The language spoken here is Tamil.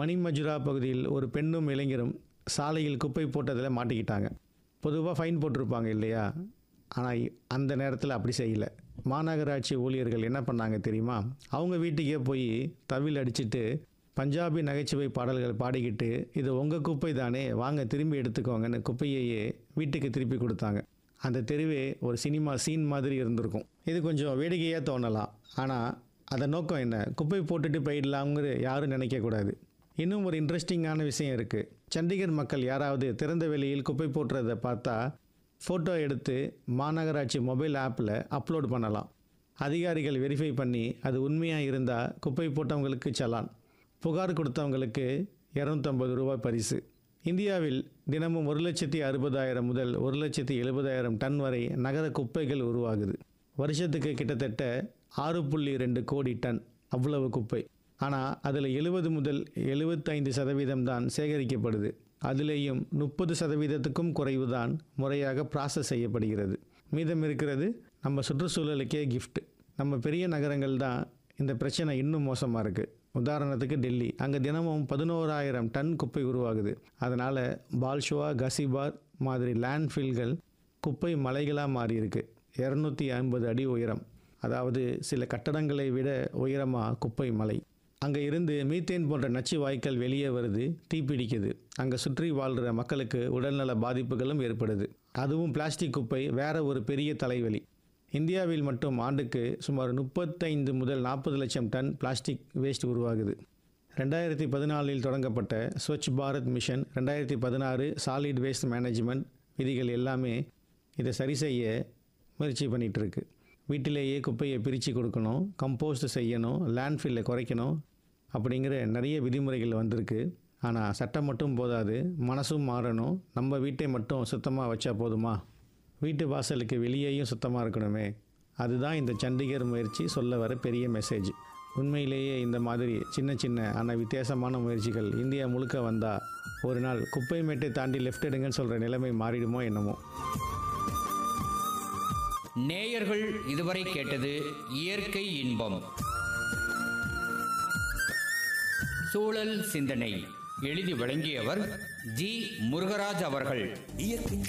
மணிமஜுரா பகுதியில் ஒரு பெண்ணும் இளைஞரும் சாலையில் குப்பை போட்டதில் மாட்டிக்கிட்டாங்க பொதுவாக ஃபைன் போட்டிருப்பாங்க இல்லையா ஆனால் அந்த நேரத்தில் அப்படி செய்யல மாநகராட்சி ஊழியர்கள் என்ன பண்ணாங்க தெரியுமா அவங்க வீட்டுக்கே போய் தவில் அடிச்சிட்டு பஞ்சாபி நகைச்சுவை பாடல்கள் பாடிக்கிட்டு இது உங்கள் குப்பை தானே வாங்க திரும்பி எடுத்துக்கோங்கன்னு குப்பையையே வீட்டுக்கு திருப்பி கொடுத்தாங்க அந்த தெருவே ஒரு சினிமா சீன் மாதிரி இருந்திருக்கும் இது கொஞ்சம் வேடிக்கையாக தோணலாம் ஆனால் அதன் நோக்கம் என்ன குப்பை போட்டுட்டு போயிடலாம்ங்கிற யாரும் நினைக்கக்கூடாது இன்னும் ஒரு இன்ட்ரெஸ்டிங்கான விஷயம் இருக்குது சண்டிகர் மக்கள் யாராவது திறந்த வெளியில் குப்பை போட்டுறதை பார்த்தா ஃபோட்டோ எடுத்து மாநகராட்சி மொபைல் ஆப்பில் அப்லோட் பண்ணலாம் அதிகாரிகள் வெரிஃபை பண்ணி அது உண்மையாக இருந்தால் குப்பை போட்டவங்களுக்கு சலான் புகார் கொடுத்தவங்களுக்கு இரநூத்தம்பது ரூபாய் பரிசு இந்தியாவில் தினமும் ஒரு லட்சத்தி அறுபதாயிரம் முதல் ஒரு லட்சத்தி எழுபதாயிரம் டன் வரை நகர குப்பைகள் உருவாகுது வருஷத்துக்கு கிட்டத்தட்ட ஆறு புள்ளி ரெண்டு கோடி டன் அவ்வளவு குப்பை ஆனால் அதில் எழுபது முதல் எழுபத்தைந்து சதவீதம் தான் சேகரிக்கப்படுது அதிலேயும் முப்பது சதவீதத்துக்கும் குறைவு தான் முறையாக ப்ராசஸ் செய்யப்படுகிறது மீதம் இருக்கிறது நம்ம சுற்றுச்சூழலுக்கே gift நம்ம பெரிய நகரங்கள் தான் இந்த பிரச்சனை இன்னும் மோசமாக இருக்குது உதாரணத்துக்கு டெல்லி அங்கே தினமும் பதினோராயிரம் டன் குப்பை உருவாகுது அதனால் பால்ஷுவா கசிபாத் மாதிரி லேண்ட்ஃபில்கள் குப்பை மலைகளாக மாறி இருக்கு இரநூத்தி ஐம்பது அடி உயரம் அதாவது சில கட்டடங்களை விட உயரமாக குப்பை மலை அங்கே இருந்து மீத்தேன் போன்ற நச்சு வாய்க்கால் வெளியே வருது தீப்பிடிக்குது அங்கே சுற்றி வாழ்கிற மக்களுக்கு உடல்நல பாதிப்புகளும் ஏற்படுது அதுவும் பிளாஸ்டிக் குப்பை வேற ஒரு பெரிய தலைவலி இந்தியாவில் மட்டும் ஆண்டுக்கு சுமார் முப்பத்தைந்து முதல் நாற்பது லட்சம் டன் பிளாஸ்டிக் வேஸ்ட் உருவாகுது ரெண்டாயிரத்தி பதினாலில் தொடங்கப்பட்ட ஸ்வச் பாரத் மிஷன் ரெண்டாயிரத்தி பதினாறு சாலிட் வேஸ்ட் மேனேஜ்மெண்ட் விதிகள் எல்லாமே இதை சரி செய்ய முயற்சி பண்ணிகிட்டு இருக்கு வீட்டிலேயே குப்பையை பிரித்து கொடுக்கணும் கம்போஸ்ட் செய்யணும் லேண்ட்ஃபில்லை குறைக்கணும் அப்படிங்கிற நிறைய விதிமுறைகள் வந்திருக்கு ஆனால் சட்டம் மட்டும் போதாது மனசும் மாறணும் நம்ம வீட்டை மட்டும் சுத்தமாக வச்சா போதுமா வீட்டு வாசலுக்கு வெளியேயும் சுத்தமாக இருக்கணுமே அதுதான் இந்த சண்டிகர் முயற்சி சொல்ல வர பெரிய மெசேஜ் உண்மையிலேயே இந்த மாதிரி சின்ன சின்ன ஆனால் வித்தியாசமான முயற்சிகள் இந்தியா முழுக்க வந்தால் ஒரு நாள் குப்பை மேட்டை தாண்டி லெஃப்ட் எடுங்கன்னு சொல்கிற நிலைமை மாறிடுமோ என்னமோ நேயர்கள் இதுவரை கேட்டது இயற்கை இன்பம் சூழல் சிந்தனை எழுதி வழங்கியவர் ஜி முருகராஜ் அவர்கள் இயற்கை